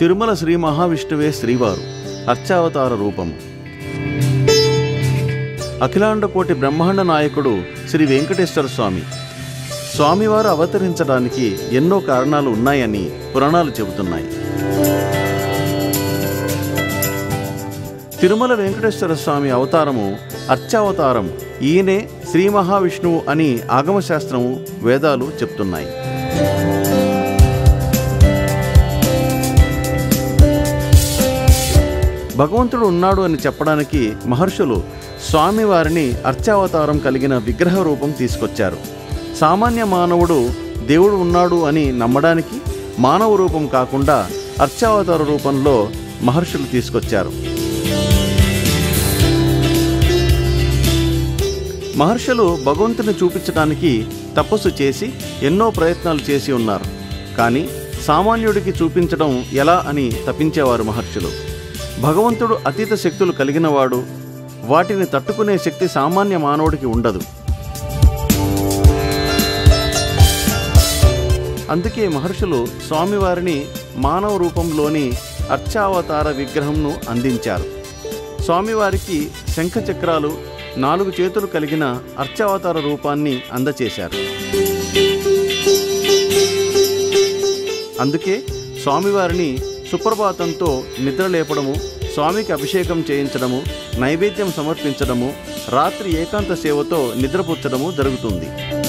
తిరుమల శ్రీ మహావిష్ణువే శ్రీవారు అర్చావతార రూపము అఖిలాండకోటి బ్రహ్మాండ నాయకుడు శ్రీ వెంకటేశ్వర స్వామి స్వామివారు అవతరించడానికి ఎన్నో కారణాలు ఉన్నాయని పురాణాలు చెబుతున్నాయి తిరుమల వెంకటేశ్వర స్వామి అవతారము అర్చావతారం ఈయనే శ్రీ మహావిష్ణువు అని ఆగమశాస్త్రము వేదాలు చెప్తున్నాయి భగవంతుడు ఉన్నాడు అని చెప్పడానికి మహర్షులు స్వామివారిని అర్చావతారం కలిగిన విగ్రహ రూపం తీసుకొచ్చారు సామాన్య మానవుడు దేవుడు ఉన్నాడు అని నమ్మడానికి మానవ రూపం కాకుండా అర్చావతార రూపంలో మహర్షులు తీసుకొచ్చారు మహర్షులు భగవంతుని చూపించడానికి తపస్సు చేసి ఎన్నో ప్రయత్నాలు చేసి ఉన్నారు కానీ సామాన్యుడికి చూపించడం ఎలా అని తప్పించేవారు మహర్షులు భగవంతుడు అతీత శక్తులు కలిగినవాడు వాటిని తట్టుకునే శక్తి సామాన్య మానవుడికి ఉండదు అందుకే మహర్షులు స్వామివారిని మానవ రూపంలోని అర్చావతార విగ్రహంను అందించారు స్వామివారికి శంఖ చక్రాలు నాలుగు చేతులు కలిగిన అర్చావతార రూపాన్ని అందచేశారు అందుకే స్వామివారిని సుప్రభాతంతో నిద్రలేపడము స్వామికి అభిషేకం చేయించడము నైవేద్యం సమర్పించడము రాత్రి ఏకాంత సేవతో నిద్రపుచ్చడము జరుగుతుంది